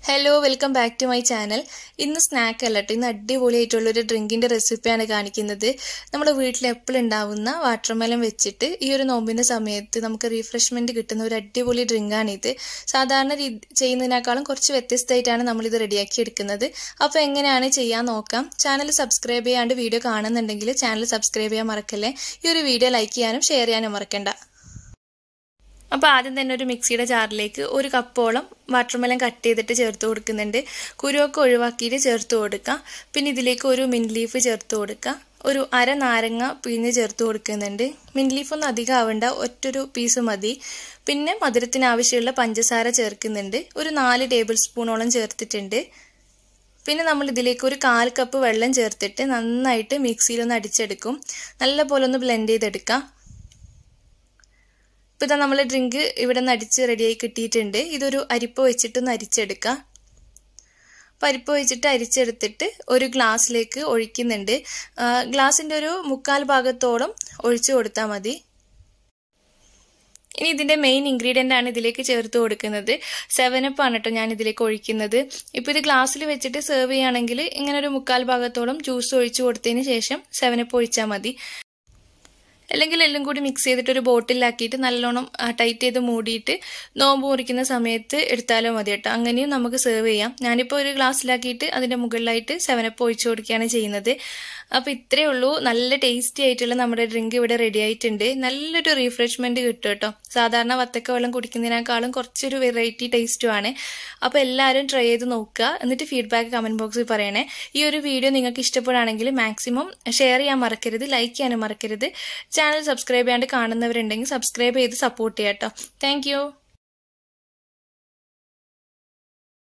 hello welcome back to my channel ഇന്ന് snack അല്ല കേട്ടോ ഇന്ന് അടിപൊളിയായിട്ടുള്ള ഒരു ഡ്രിങ്കിന്റെ റെസിപ്പിയാണ് കാണിക്കുന്നത് നമ്മുടെ വീട്ടിൽ എപ്പോഴും ഉണ്ടാവുന്ന വാട്ടർമെലൻ വെച്ചിട്ട് ഈ ഒരു നോമ്പിന്റെ സമയത്ത് നമുക്ക് റീഫ്രഷ്മെന്റ് കിട്ടുന്ന ഒരു അടിപൊളി ഡ്രിങ്കാണിത് സാധാരണ രീതി ചെയ്യുന്നതിനേക്കാളും കുറച്ച് വ്യത്യസ്തമായിട്ടാണ് നമ്മൾ ഇത് റെഡിയാക്കി എടുക്കുന്നത് അപ്പോൾ എങ്ങനെയാണ് ചെയ്യാൻ നോക്കാം ചാനൽ സബ്സ്ക്രൈബ് ചെയ്യാണ്ട് വീഡിയോ കാണുന്നുണ്ടെങ്കിൽ ചാനൽ സബ്സ്ക്രൈബ് ചെയ്യാൻ മറക്കല്ലേ ഈ ഒരു വീഡിയോ ലൈക്ക് ചെയ്യാനും ഷെയർ ചെയ്യാനും മറക്കണ്ട അപ്പോൾ ആദ്യം തന്നെ ഒരു മിക്സിയുടെ ജാറിലേക്ക് ഒരു കപ്പോളം വാട്ടർമെലൻ കട്ട് ചെയ്തിട്ട് ചേർത്ത് കൊടുക്കുന്നുണ്ട് കുരുവൊക്കെ ഒഴിവാക്കിയിട്ട് ചേർത്ത് കൊടുക്കാം പിന്നെ ഇതിലേക്ക് ഒരു മിൻ ലീഫ് ചേർത്ത് കൊടുക്കാം ഒരു അര നാരങ്ങ പിഴിഞ്ഞ് ചേർത്ത് കൊടുക്കുന്നുണ്ട് മിൻ ലീഫൊന്നും അധികം ആവണ്ട ഒറ്റൊരു പീസ് മതി പിന്നെ മധുരത്തിന് ആവശ്യമുള്ള പഞ്ചസാര ചേർക്കുന്നുണ്ട് ഒരു നാല് ടേബിൾ സ്പൂണോളം ചേർത്തിട്ടുണ്ട് പിന്നെ നമ്മൾ ഇതിലേക്ക് ഒരു കാൽ കപ്പ് വെള്ളം ചേർത്തിട്ട് നന്നായിട്ട് മിക്സിയിലൊന്ന് അടിച്ചെടുക്കും നല്ല പോലെ ഒന്ന് ബ്ലെൻഡ് ചെയ്തെടുക്കാം ഇപ്പോൾ ഇതാ നമ്മൾ ഡ്രിങ്ക് ഇവിടെ നിന്ന് അടിച്ച് റെഡിയായി കിട്ടിയിട്ടുണ്ട് ഇതൊരു അരിപ്പ വെച്ചിട്ടൊന്ന് അരിച്ചെടുക്കാം അപ്പോൾ അരിപ്പ വെച്ചിട്ട് അരിച്ചെടുത്തിട്ട് ഒരു ഗ്ലാസ്സിലേക്ക് ഒഴിക്കുന്നുണ്ട് ഗ്ലാസിൻ്റെ ഒരു മുക്കാൽ ഭാഗത്തോളം ഒഴിച്ചു കൊടുത്താൽ മതി ഇനി ഇതിൻ്റെ മെയിൻ ഇൻഗ്രീഡിയൻ്റ് ആണ് ഇതിലേക്ക് ചേർത്ത് കൊടുക്കുന്നത് സെവനപ്പ് ആണ് കേട്ടോ ഞാൻ ഇതിലേക്ക് ഒഴിക്കുന്നത് ഇപ്പോൾ ഇത് ഗ്ലാസ്സിൽ വെച്ചിട്ട് സെർവ് ചെയ്യുകയാണെങ്കിൽ ഇങ്ങനെ ഒരു മുക്കാൽ ഭാഗത്തോളം ജ്യൂസ് ഒഴിച്ചു കൊടുത്തതിന് ശേഷം സെവനപ്പ് ഒഴിച്ചാൽ മതി അല്ലെങ്കിൽ എല്ലാം കൂടി മിക്സ് ചെയ്തിട്ട് ഒരു ബോട്ടിലാക്കിയിട്ട് നല്ലോണം ടൈറ്റ് ചെയ്ത് മൂടിയിട്ട് നോമ്പ് മുറിക്കുന്ന സമയത്ത് എടുത്താലോ മതി കേട്ടോ അങ്ങനെയും നമുക്ക് സെർവ് ചെയ്യാം ഞാനിപ്പോൾ ഒരു ഗ്ലാസ്സിലാക്കിയിട്ട് അതിൻ്റെ മുകളിലായിട്ട് സെവനപ്പ് ഒഴിച്ചു കൊടുക്കുകയാണ് ചെയ്യുന്നത് അപ്പോൾ ഇത്രയേ ഉള്ളൂ നല്ല ടേസ്റ്റി ആയിട്ടുള്ള നമ്മുടെ ഡ്രിങ്ക് ഇവിടെ റെഡി ആയിട്ടുണ്ട് നല്ലൊരു റീഫ്രഷ്മെൻറ്റ് കിട്ടും കേട്ടോ സാധാരണ വത്തക്ക വെള്ളം കുടിക്കുന്നതിനേക്കാളും കുറച്ചൊരു വെറൈറ്റി ടേസ്റ്റുമാണ് അപ്പോൾ എല്ലാവരും ട്രൈ ചെയ്ത് നോക്കുക എന്നിട്ട് ഫീഡ്ബാക്ക് കമൻറ്റ് ബോക്സിൽ പറയണേ ഈ ഒരു വീഡിയോ നിങ്ങൾക്ക് ഇഷ്ടപ്പെടുകയാണെങ്കിൽ മാക്സിമം ഷെയർ ചെയ്യാൻ മറക്കരുത് ലൈക്ക് ചെയ്യാനും മറക്കരുത് ചാനൽ സബ്സ്ക്രൈബ് ചെയ്യാണ്ട് കാണുന്നവരുണ്ടെങ്കിൽ സബ്സ്ക്രൈബ് ചെയ്ത് സപ്പോർട്ട് ചെയ്യാം കേട്ടോ താങ്ക്